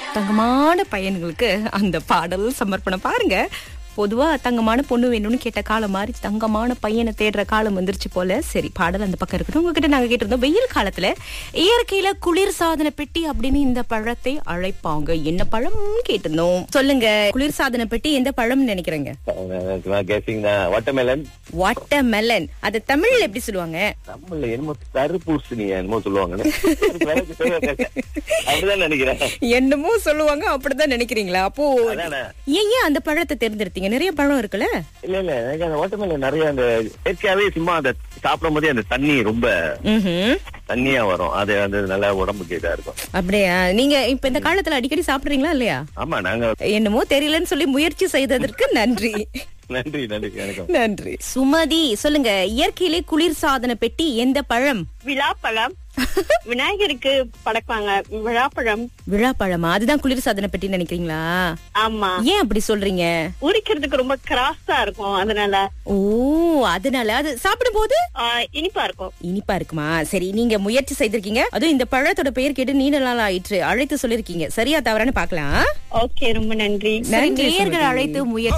தங்கமான பையன்களுக்கு அந்த பாடல் சமர்ப்பணம் பாருங்க பொதுவா தங்கமான பொண்ணு வேணும்னு கேட்ட காலம் மாதிரி தங்கமான பையனை தேடுற காலம் வந்துருச்சு போல சரி பாடல் அந்த பக்கம் இருக்கட்டும் உங்ககிட்ட நாங்க கேட்டிருந்தோம் வெயில் காலத்துல இயற்கையில குளிர் சாதன பெட்டி அப்படின்னு இந்த பழத்தை அழைப்பாங்க என்ன பழம் கேட்டிருந்தோம் சொல்லுங்க குளிர் சாதன பெட்டி எந்த பழம்னு நினைக்கிறீங்க கெஸிங் வாட்டர்மெலன் வாட்டர் மெலன் அது தமிழ்ல எப்படி சொல்லுவாங்க தமிழ்ல என்னமோ தர்பூசணி என்னமோ சொல்லுவாங்க அப்படிதான் நினைக்கிறேன் என்னமோ சொல்லுவாங்க அப்படிதான் நினைக்கிறீங்களா அப்போ அதானே. ஏன் ஏன் அந்த பழத்தை தேர்ந்தெடுத்தீங்க நிறைய பழம் இருக்குல்ல இல்ல இல்ல எனக்கு அந்த வாட்டர்மெலன் நிறைய அந்த இயற்கையாவே சும்மா அந்த சாப்பிடும் போதே அந்த தண்ணி ரொம்ப ம்ஹும். தண்ணியா வரும் அது வந்து நல்லா உடம்புக்கு இதா இருக்கும் அப்படியா நீங்க இப்ப இந்த காலத்துல அடிக்கடி சாப்பிடுறீங்களா இல்லையா ஆமா நாங்க என்னமோ தெரியலன்னு சொல்லி முயற்சி செய்ததற்கு நன்றி நன்றி நன்றி வணக்கம் நன்றி சுமதி சொல்லுங்க இயற்கையிலே குளிர் சாதன பெட்டி எந்த பழம் விழாப்பழம் விநாயகருக்கு படைப்பாங்க விழாப்பழம் விழாப்பழமா அதுதான் குளிர் சாதன பெட்டி நினைக்கிறீங்களா ஆமா ஏன் அப்படி சொல்றீங்க உரிக்கிறதுக்கு ரொம்ப கிராஸா இருக்கும் அதனால ஓ அதனால அது சாப்பிடும் போது ஆ, இனிப்பா இருக்கும் இனிப்பா இருக்குமா சரி நீங்க முயற்சி செய்திருக்கீங்க அதுவும் இந்த பழத்தோட பெயர் கேட்டு நீண்ட நாள் ஆயிற்று அழைத்து சொல்லிருக்கீங்க சரியா தவறான்னு பாக்கலாம் ஓகே ரொம்ப நன்றி நன்றி நேயர்கள் அழைத்து முயற்சி